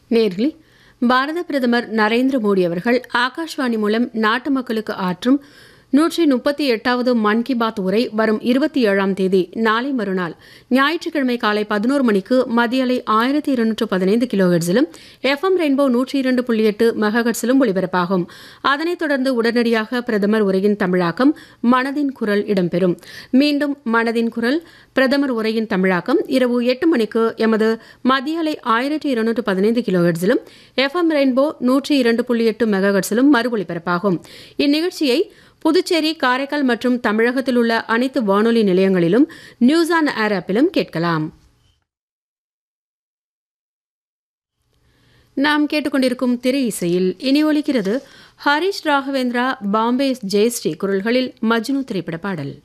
நேர்களே பாரத பிரதமர் நரேந்திர மோடி அவர்கள் ஆகாஷ்வாணி மூலம் நாட்டு மக்களுக்கு ஆற்றும் நூற்றி முப்பத்தி எட்டாவது மன் கி பாத் உரை வரும் இருபத்தி ஏழாம் தேதி நாளை மறுநாள் ஞாயிற்றுக்கிழமை காலை பதினோரு மணிக்கு மத்திய அலை ஆயிரத்தி இருநூற்று பதினைந்து கிலோஹெட்ஸிலும் எஃப்எம் ரெயின்போ நூற்றி இரண்டு புள்ளி எட்டு மெகாஹெட்ஸிலும் ஒலிபரப்பாகும் அதனைத் தொடர்ந்து உடனடியாக பிரதமர் உரையின் தமிழாக்கம் மனதின் குரல் இடம்பெறும் மீண்டும் மனதின் குரல் பிரதமர் உரையின் தமிழாக்கம் இரவு எட்டு மணிக்கு எமது மத்திய அலை ஆயிரத்தி இருநூற்று பதினைந்து கிலோஹெட்ஸிலும் எஃப்எம் ரெயின்போ நூற்றி இரண்டு புள்ளி எட்டு மெகாஹெட்ஸிலும் மறு ஒலிபரப்பாகும் இந்நிகழ்ச்சியை புதுச்சேரி காரைக்கால் மற்றும் தமிழகத்தில் உள்ள அனைத்து வானொலி நிலையங்களிலும் நியூஸ் ஆன் ஏர் ஆப்பிலும் கேட்கலாம் நாம் கேட்டுக்கொண்டிருக்கும் திரை இசையில் இனி ஒலிக்கிறது ஹரிஷ் ராகவேந்திரா பாம்பே ஜெயஸ்ரீ குரல்களில் மஜ்னு திரைப்பட பாடல்